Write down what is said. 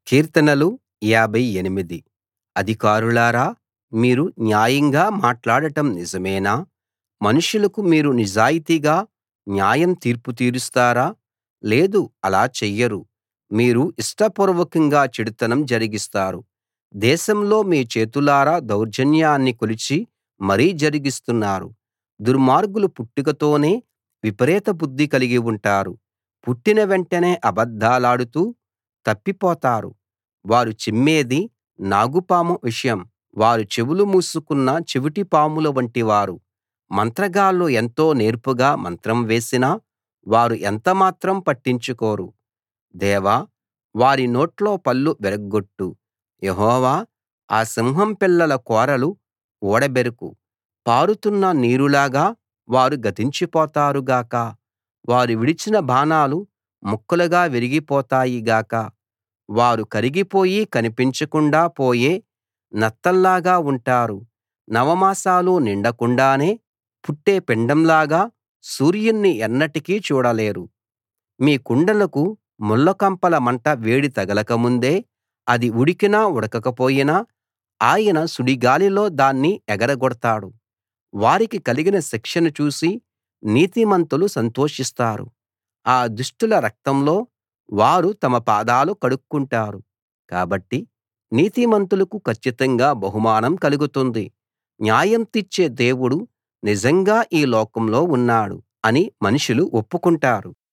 కీర్తనలు 58 అధికారులారా మీరు న్యాయంగా మాట్లాడటం నిజమేనా మనుషులకు మీరు నిజాయితీగా న్యాయం తీర్పు తీరుస్తారా లేదు అలా చెయ్యరు మీరు ఇష్టపూర్వకంగా చెడుతనం జరిగిస్తారు దేశంలో మీ చేతులారా దౌర్జన్యాన్ని కొలిచి మరీ జరిగిస్తున్నారు దుర్మార్గులు పుట్టుకతోనే విపరీత బుద్ధి కలిగి ఉంటారు పుట్టిన వెంటనే అబద్ధాలాడుతూ తప్పిపోతారు వారు చిమ్మేది నాగుపాము విషం వారు చెవులు మూసుకున్న చెవిటిపాముల వంటివారు మంత్రగాళ్ళు ఎంతో నేర్పుగా మంత్రం వేసినా వారు ఎంతమాత్రం పట్టించుకోరు దేవా వారి నోట్లో పళ్ళు విరగ్గొట్టు యెహోవా ఆ సింహం పిల్లల కోరలు ఊడబెరుకు పారుతున్న నీరులాగా వారు గతించిపోతారు గాక వారు విడిచిన బాణాలు ముక్కలుగా విరిగిపోతాయి గాక వారు కరిగిపోయి కనిపించకుండా పోయే నత్తల్లాగా ఉంటారు నవమాసాలు నిండకుండానే పుట్టే పిండంలాగా సూర్యుణ్ణి ఎన్నటికీ చూడలేరు మీ కుండలకు ముళ్లకంపల మంట వేడి తగలక ముందే అది ఉడికినా ఉడకకపోయినా ఆయన సుడిగాలిలో దాన్ని ఎగరగొడతాడు వారికి కలిగిన శిక్షను చూసి నీతిమంతులు సంతోషిస్తారు ఆ దుష్టుల రక్తంలో వారు తమ పాదాలు కడుక్కుంటారు కాబట్టి నీతిమంతులకు కచ్చితంగా బహుమానం కలుగుతుంది న్యాయం తీర్చే దేవుడు నిజంగా ఈ లోకంలో ఉన్నాడు అని మనుషులు ఒప్పుకుంటారు